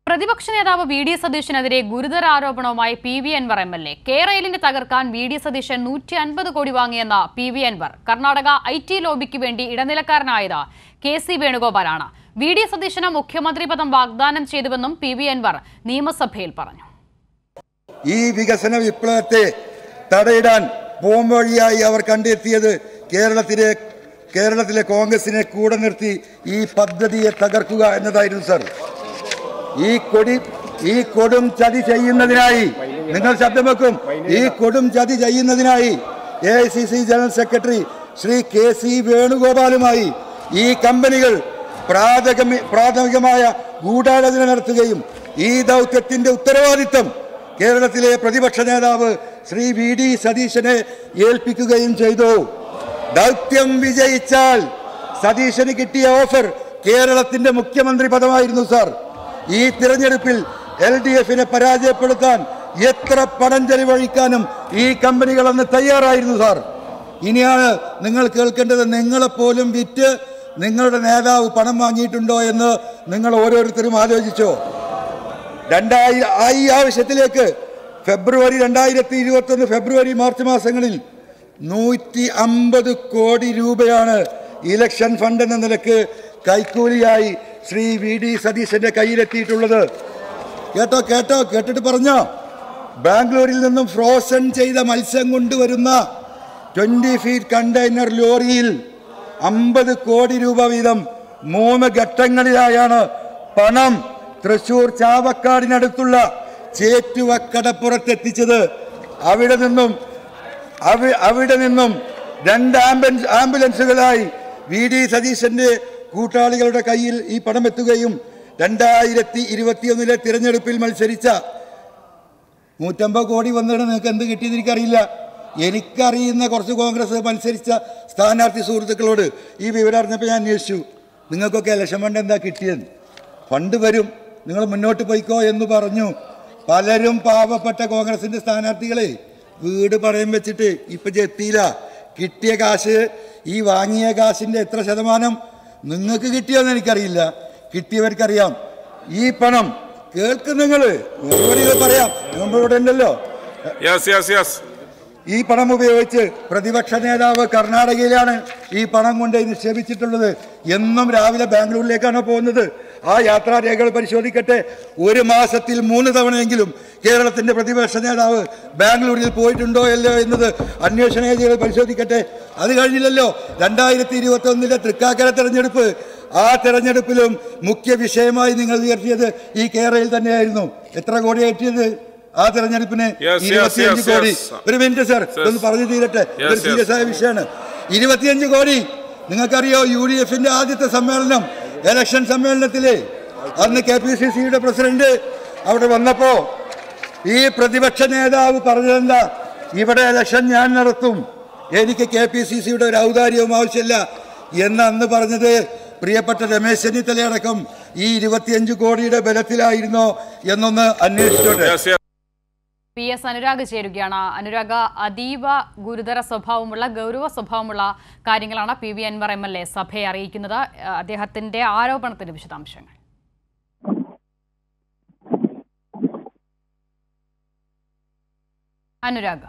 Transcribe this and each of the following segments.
പ്രതിപക്ഷ നേതാവ് V D സതീശനെതിരെ ഗുരുതര ആരോപണവുമായി P V Anvar M L A കേരളിനെ തകർക്കാൻ വി ഡി സതീശൻ നൂറ്റി അൻപത് കോടി വാങ്ങിയെന്ന P V Anvar Karnataka I T ലോബിക്ക് വേണ്ടി ഇടനിലക്കാരനായത് കെ സി വേണുഗോപാലാണ് വി ഡി സതീശന് മുഖ്യമന്ത്രി പദം വാഗ്ദാനം ചെയ്തുവെന്നും പി വി അൻവർ നിയമസഭയിൽ പറഞ്ഞു ഈ വികസന വിപ്ലവത്തെ തടയിടാൻ പോംവഴിയായി അവർ കണ്ടെത്തിയത് കേരളത്തിലെ കേരളത്തിലെ കോൺഗ്രസിനെ കൂടെ നിർത്തി ഈ പദ്ധതിയെ തകർക്കുക എന്നതായിരുന്നു സർ ഈ കൊടി ഈ കൊടും ചതി ചെയ്യുന്നതിനായി നിങ്ങൾ ശബ്ദം വെക്കും ഈ കൊടും ചതി ചെയ്യുന്നതിനായി A I C C general secretary Shri K C വേണുഗോപാലുമായി ഈ കമ്പനികൾ പ്രാഥമിക പ്രാഥമികമായ ഗൂഢാലോചന നടത്തുകയും ഈ ദൗത്യത്തിന്റെ ഉത്തരവാദിത്തം കേരളത്തിലെ പ്രതിപക്ഷ നേതാവ് ശ്രീ വി ഡി സതീശനെ ഏൽപ്പിക്കുകയും ചെയ്തു ദൗത്യം വിജയിച്ചാൽ സതീശന് കിട്ടിയ ഓഫർ കേരളത്തിന്റെ മുഖ്യമന്ത്രി പദമായിരുന്നു സാർ ഈ തിരഞ്ഞെടുപ്പിൽ എൽ ഡി എഫിനെ പരാജയപ്പെടുത്താൻ എത്ര പണം ചെലവഴിക്കാനും ഈ കമ്പനികൾ അന്ന് തയ്യാറായിരുന്നു സാർ ഇനിയാണ് നിങ്ങൾ കേൾക്കേണ്ടത് നിങ്ങളെപ്പോലും വിറ്റ് നിങ്ങളുടെ നേതാവ് പണം വാങ്ങിയിട്ടുണ്ടോ എന്ന് നിങ്ങൾ ഓരോരുത്തരും ആലോചിച്ചോ രണ്ടായിരം ആ ഈ ആവശ്യത്തിലേക്ക് ഫെബ്രുവരി രണ്ടായിരത്തി ഇരുപത്തൊന്ന് ഫെബ്രുവരി മാർച്ച് മാസങ്ങളിൽ നൂറ്റി അമ്പത് കോടി രൂപയാണ് ഇലക്ഷൻ ഫണ്ട് എന്ന നിലക്ക് കൈക്കൂലിയായി ശ്രീ വി ഡി സതീശന്റെ കയ്യിലെത്തിയിട്ടുള്ളത് കേട്ടോ കേട്ടോ കേട്ടിട്ട് പറഞ്ഞോ ബാംഗ്ലൂരിൽ നിന്നും ഫ്രോസൺ ചെയ്ത മത്സ്യം കൊണ്ടുവരുന്ന ട്വന്റി ഫീറ്റ് കണ്ടെയ്നർ ലോറിയിൽ അമ്പത് കോടി രൂപ വീതം മൂന്ന് ഘട്ടങ്ങളിലായാണ് പണം തൃശൂർ ചാവക്കാടിനടുത്തുള്ള ചേറ്റുവക്കടപ്പുറത്തെത്തിച്ചത് അവിടെ നിന്നും അവി അവിടെ നിന്നും രണ്ട് ആംബുലൻസ് ആംബുലൻസുകളായി വി ഡി സതീശന്റെ കൂട്ടാളികളുടെ കയ്യിൽ ഈ പണം എത്തുകയും രണ്ടായിരത്തി ഇരുപത്തിയൊന്നിലെ തിരഞ്ഞെടുപ്പിൽ മത്സരിച്ച നൂറ്റമ്പത് കോടി വന്നിട്ട് നിങ്ങൾക്ക് എന്ത് കിട്ടിയെന്ന് എനിക്കറിയില്ല എനിക്കറിയുന്ന കുറച്ച് കോൺഗ്രസ് മത്സരിച്ച സ്ഥാനാർത്ഥി സുഹൃത്തുക്കളോട് ഈ വിവരം അറിഞ്ഞപ്പോൾ ഞാൻ അന്വേഷിച്ചു നിങ്ങൾക്കൊക്കെ ഇലക്ഷൻ ഫണ്ട് എന്താ കിട്ടിയത് ഫണ്ട് വരും നിങ്ങൾ മുന്നോട്ട് പോയിക്കോ എന്ന് പറഞ്ഞു പലരും പാവപ്പെട്ട കോൺഗ്രസിന്റെ സ്ഥാനാർത്ഥികളെ വീട് പണയം വെച്ചിട്ട് ഇപ്പം എത്തിയില്ല കിട്ടിയ കാശ് ഈ വാങ്ങിയ കാശിന്റെ എത്ര ശതമാനം നിങ്ങൾക്ക് കിട്ടിയോന്ന് എനിക്കറിയില്ല കിട്ടിയവർക്കറിയാം ഈ പണം കേൾക്കും നിങ്ങൾ മറുപടികൾ പറയാം നമ്മളിവിടെ ഉണ്ടല്ലോ യെസ് യെസ് യെസ് ഈ പണം ഉപയോഗിച്ച് പ്രതിപക്ഷ നേതാവ് കർണാടകയിലാണ് ഈ പണം കൊണ്ട് നിക്ഷേപിച്ചിട്ടുള്ളത് എന്നും രാവിലെ ബാംഗ്ലൂരിലേക്കാണ് പോകുന്നത് ആ യാത്രാരേഖകൾ പരിശോധിക്കട്ടെ ഒരു മാസത്തിൽ മൂന്ന് തവണയെങ്കിലും കേരളത്തിന്റെ പ്രതിപക്ഷ നേതാവ് ബാംഗ്ലൂരിൽ പോയിട്ടുണ്ടോ അല്ലോ എന്നത് അന്വേഷണ ഏജൻസികൾ പരിശോധിക്കട്ടെ അത് കഴിഞ്ഞില്ലല്ലോ രണ്ടായിരത്തി ഇരുപത്തി ഒന്നിലെ തൃക്കാക്കര തെരഞ്ഞെടുപ്പ് ആ തെരഞ്ഞെടുപ്പിലും മുഖ്യ വിഷയമായി നിങ്ങൾ ഉയർത്തിയത് ഈ കേരളയിൽ തന്നെയായിരുന്നു എത്ര കോടി കിട്ടിയത് ആ തെരഞ്ഞെടുപ്പിന് Yes, yes, ഇരുപത്തിയഞ്ച് yes, കോടി yes. ഒരു മിനിറ്റ് സാർ ഇതൊന്ന് പറഞ്ഞു തീരട്ടെ ഇതൊരു yes. സീരിയസ് ആയ വിഷയമാണ് ഇരുപത്തിയഞ്ച് കോടി നിങ്ങൾക്കറിയോ യു ഡി എഫിന്റെ ആദ്യത്തെ സമ്മേളനം ഇലക്ഷൻ സമ്മേളനത്തില് അന്ന് കെ പി സി സിയുടെ പ്രസിഡന്റ് അവിടെ വന്നപ്പോ ഈ പ്രതിപക്ഷ നേതാവ് പറഞ്ഞതെന്താ ഇവിടെ ഇലക്ഷൻ ഞാൻ നടത്തും എനിക്ക് കെ പി സി സിയുടെ ഒരു ഔദാര്യവും ആവശ്യമില്ല എന്ന് അന്ന് പറഞ്ഞത് പ്രിയപ്പെട്ട രമേശ് ചെന്നിത്തലയടക്കം ഈ ഇരുപത്തിയഞ്ച് കോടിയുടെ ബലത്തിലായിരുന്നോ എന്നൊന്ന് അന്വേഷിച്ചോട്ടെ yes yes P S Anurag ചേരുകയാണ് അനുരാഗ അതീവ ഗുരുതര സ്വഭാവമുള്ള ഗൗരവ സ്വഭാവമുള്ള കാര്യങ്ങളാണ് P V Anvar M L A സഭയെ അറിയിക്കുന്നത് ഏഹ് അദ്ദേഹത്തിന്റെ ആരോപണത്തിന്റെ വിശദാംശങ്ങൾ അനുരാഗ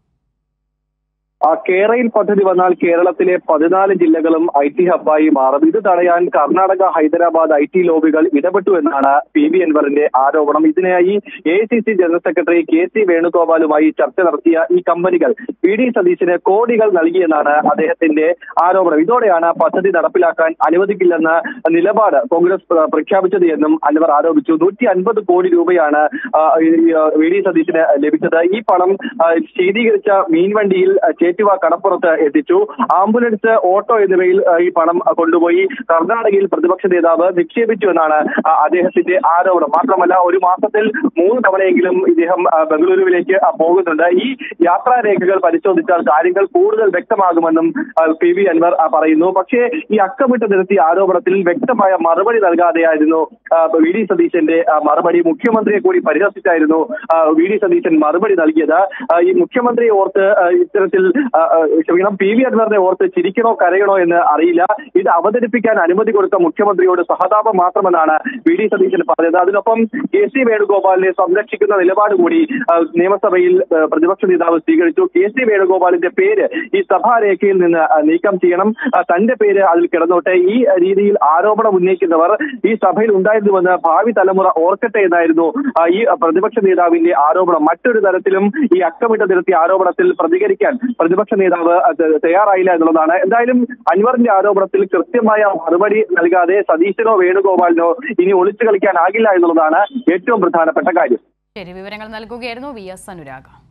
ആ കേരയിൽ പദ്ധതി വന്നാൽ കേരളത്തിലെ പതിനാല് ജില്ലകളും ഐ ടി ഹബ്ബായി മാറും ഇത് തടയാൻ കർണാടക ഹൈദരാബാദ് ഐ ടി ലോബികൾ ഇടപെട്ടു എന്നാണ് പി വി അൻവറിന്റെ ആരോപണം ഇതിനായി A C C general secretary K C വേണുഗോപാലുമായി ചർച്ച നടത്തിയ ഈ കമ്പനികൾ പി ഡി സതീശന് കോടികൾ നൽകിയെന്നാണ് അദ്ദേഹത്തിന്റെ ആരോപണം ഇതോടെയാണ് പദ്ധതി നടപ്പിലാക്കാൻ അനുവദിക്കില്ലെന്ന നിലപാട് കോൺഗ്രസ് പ്ര- പ്രഖ്യാപിച്ചത് എന്നും അൻവർ ആരോപിച്ചു നൂറ്റി അൻപത് കോടി രൂപയാണ് ആ, ഈ, ആ, വി ഡി സതീശന് ലഭിച്ചത് ഈ പണം ആ, ശീതീകരിച്ച മീൻവണ്ടിയിൽ ആ, ചേറ്റുവ കടപ്പുറത്ത് എത്തിച്ചു ആംബുലൻസ് ഓട്ടോ എന്നിവയിൽ ആ, ഈ പണം ആ, കൊണ്ടുപോയി കർണാടകയിൽ പ്രതിപക്ഷ നേതാവ് നിക്ഷേപിച്ചു എന്നാണ് ആ, അദ്ദേഹത്തിന്റെ ആരോപണം മാത്രമല്ല ഒരു മാസത്തിൽ മൂന്ന് തവണയെങ്കിലും ഇദ്ദേഹം ആ, ബംഗളൂരുവിലേക്ക് ആ, പോകുന്നുണ്ട് ഈ യാത്രാരേഖകൾ പരിശോധിച്ചാൽ കാര്യങ്ങൾ കൂടുതൽ വ്യക്തമാകുമെന്നും ആ, പി വി അൻവർ ആ, പറയുന്നു പക്ഷേ ഈ അക്കമിട്ട് നിരത്തിയ ആരോപണത്തിൽ വ്യക്തമായ മറുപടി നൽകാതെയായിരുന്നു ആ, വി ഡി സതീശന്റെ ആ, മറുപടി മുഖ്യമന്ത്രിയെ കൂടി പരിഹസിച്ചായിരുന്നു ആ, വി ഡി സതീശൻ മറുപടി നൽകിയത് ആ, ഈ മുഖ്യമന്ത്രിയെ ഓർത്ത് ആ, ഇത്തരത്തിൽ ആ, ആ, ക്ഷമിക്കണം പി വി അൻവറിനെ ഓർത്ത് ചിരിക്കണോ കരയണോ എന്ന് അറിയില്ല ഇത് അവതരിപ്പിക്കാൻ അനുമതി കൊടുത്ത മുഖ്യമന്ത്രിയോട് സഹതാപം മാത്രമെന്നാണ് വി ഡി സതീശൻ പറഞ്ഞത് അതിനൊപ്പം കെ സി വേണുഗോപാലിനെ സംരക്ഷിക്കുന്ന നിലപാട് കൂടി ആ, നിയമസഭയിൽ ആ, പ്രതിപക്ഷ നേതാവ് സ്വീകരിച്ചു കെ സി വേണുഗോപാലിന്റെ പേര് ഈ സഭാരേഖയിൽ നിന്ന് ആ, നീക്കം ചെയ്യണം ആ, തന്റെ പേര് അതിൽ കിടന്നോട്ടെ ഈ രീതിയിൽ ആരോപണം ഉന്നയിക്കുന്നവർ ഈ സഭയിൽ ഉണ്ടായിരുന്നുവെന്ന് ഭാവി തലമുറ ഓർക്കട്ടെ എന്നായിരുന്നു ആ, ഈ പ്രതിപക്ഷ നേതാവിന്റെ ആരോപണം മറ്റൊരു തരത്തിലും ഈ അക്കമിട്ട് നിരത്തിയ ആരോപണത്തിൽ പ്രതികരിക്കാൻ പ്രതിപക്ഷ നേതാവ് അത് തയ്യാറായില്ല എന്നുള്ളതാണ് എന്തായാലും അൻവറിന്റെ ആരോപണത്തിൽ കൃത്യമായ മറുപടി നൽകാതെ സതീശനോ വേണുഗോപാലിനോ ഇനി ഒളിച്ചു കളിക്കാനാകില്ല എന്നുള്ളതാണ് ഏറ്റവും പ്രധാനപ്പെട്ട കാര്യം ശരി വിവരങ്ങൾ നൽകുകയായിരുന്നു വി എസ് അനുരാഗ്